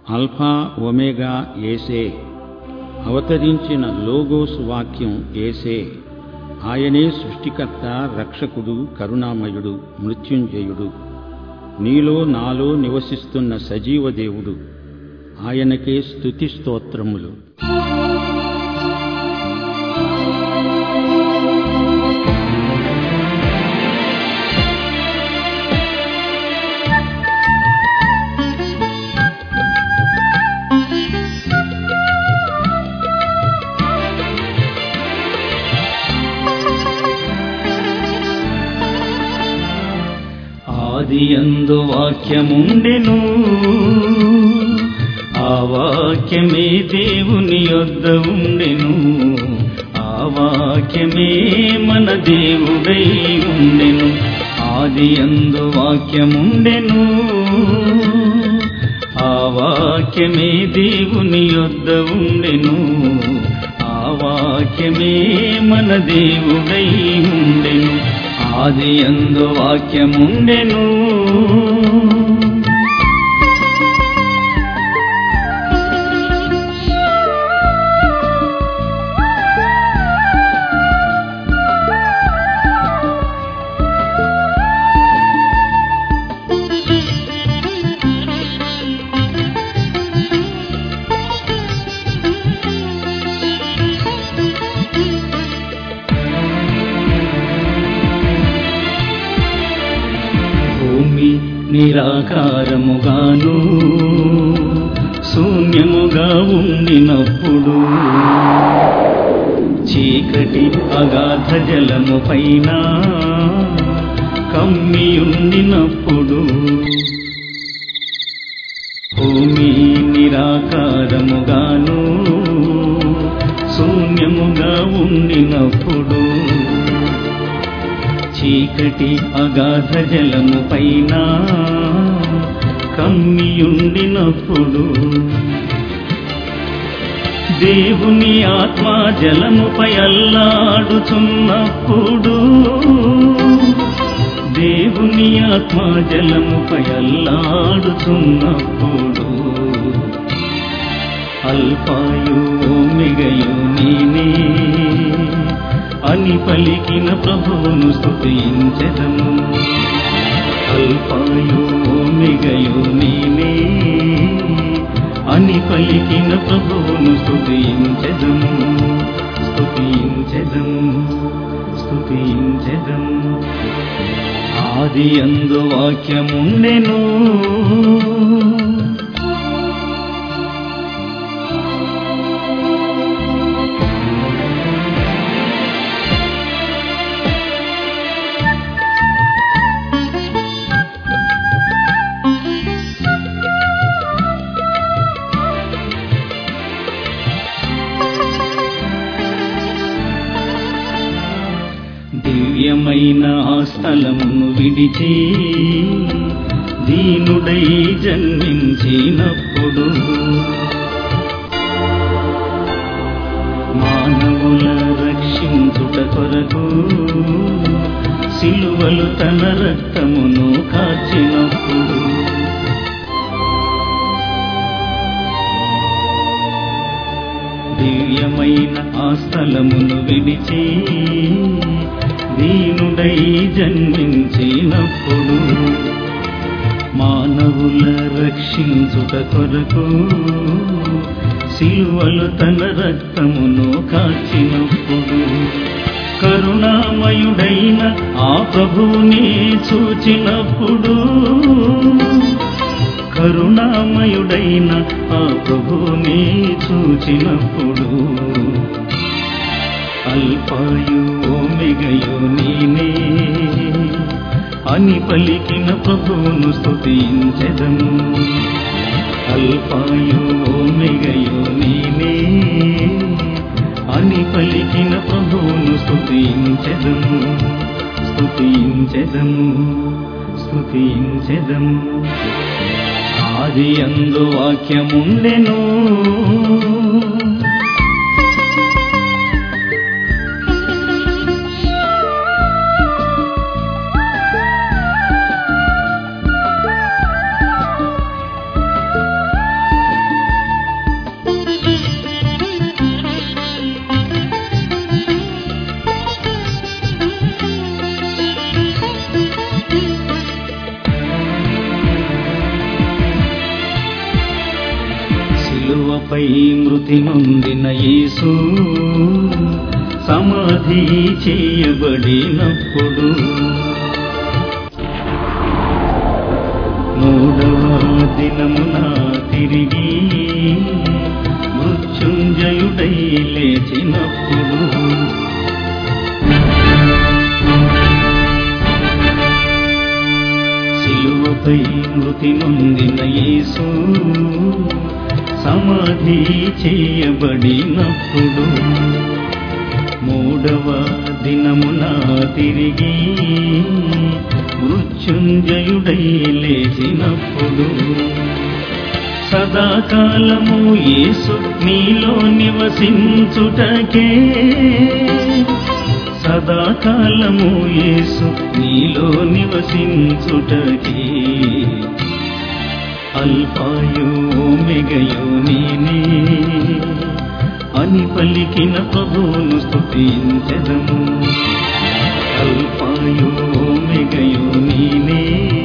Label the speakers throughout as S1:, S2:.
S1: alpha omega ఏసే అవతరించిన logos వాక్యం ఏసే ఆయనే సృష్టికర్త రక్షకుడు కరుణామయుడు మృత్యుంజయుడు నీలో నాలో నివసిస్తున్న సజీవ దేవుడు ఆయనకే స్తుతి స్తోత్రములు
S2: ఆది అందు వాక్యముండెను ఆ వాక్యమే దేవుని యొద్ద ఉండెను ఆ వాక్యమే మన దేవుడై ఉండెను ఆది అందు వాక్యముండెను ఆ వాక్యమే దేవుని యొద్ద ఉండెను ఆ వాక్యమే మన దేవుడై ఉండెను ఆది అందు వాక్యముండెను భూమి నిరాకారముగాను శూన్యముగా ఉండినప్పుడు చీకటి అగాధ జలము పైన కమ్మియుండినప్పుడు భూమి నిరాకారముగాను శూన్యముగా ఉండినప్పుడు చీకటి అగాధ జలము పైన కమ్మియుండినప్పుడు దేవుని ఆత్మ జలముపై అల్లాడుచున్నప్పుడు దేవుని ఆత్మ జలముపై అల్లాడుచున్నప్పుడు అల్పాయు ఓమిగయు నేనే అని పలికిన ప్రభువును స్తుతించెదము అల్పాయు ఓమిగయు నేనే అని పలికిన ప్రభువును స్తుతించెదము స్తుతించెదము స్తుతించెదము ఆది అందు వాక్యముండెను దివ్యమైన ఆ స్థలమును విడిచి దీనుడై జన్మించినప్పుడు మానవుల రక్షించుట కొరకు సిలువలు తన రక్తమును కాచినప్పుడు దివ్యమైన ఆ స్థలమును విడిచి దీనుడై జన్మించినప్పుడు మానవుల రక్షించుట కొరకు సిలువలు తన రక్తమును కాచినప్పుడు కరుణామయుడైన ఆ ప్రభువుని చూచినప్పుడు కరుణామయుడైన ఆ ప్రభువుని చూచినప్పుడు అల్పాయు ఓమెగయు నేనే అని పలికిన ప్రభువును స్తుతించెదము అల్పాయు ఓమెగయు నేనే అని పలికిన ప్రభువును స్తుతించెదము స్తుతించెదము స్తుతించెదము ఆది అందు వాక్యముండెను శిలువపై మృతి నొందిన యేసు సమాధి చేయబడినప్పుడు మూడవ దినమున తిరిగి మృత్యుంజయుడై లేచినప్పుడు శిలువపై మృతి నొందిన యేసు సమాధి చేయబడినప్పుడు మూడవ దినమున తిరిగి మృత్యుంజయుడై లేచినప్పుడు సదాకాలము యేసు నీలో నివసించుటకే సదాకాలము యేసు నీలో నివసించుటకే అల్పాయో మెగయో నేనే అని పలికిన ప్రభువును స్తుతించెదము అల్పాయో మెగయో నేనే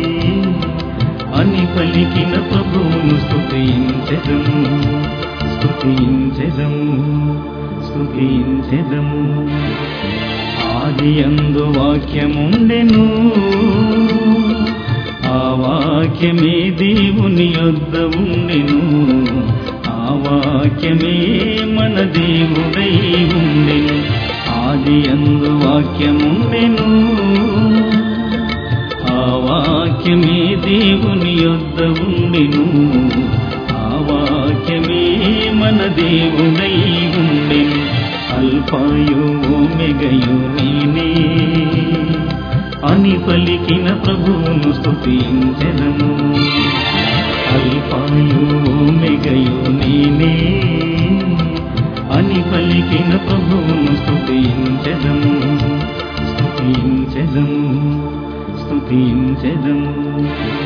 S2: అని పలికిన ప్రభువును స్తుతించెదము స్తుతించెదము స్తుతించెదము ఆది అందు వాక్యముండెను ఆ వాక్యమే దేవుని యొద్ద ఉండెను ఆ వాక్యమే మన దేవుడై ఉండెను ఆది అందు వాక్యముండెను ఆ వాక్యమే దేవుని యొద్ద ఉండెను ఆ వాక్యమే మన దేవుడై ఉండెను అల్పాయో మెగయో నేనే అని పలికిన ప్రభువును స్తుతించెదము అల్పాయో మెగయో నేనే అని పలికిన ప్రభువును స్తుతించెదము స్తుతించెదము స్తుతించెదము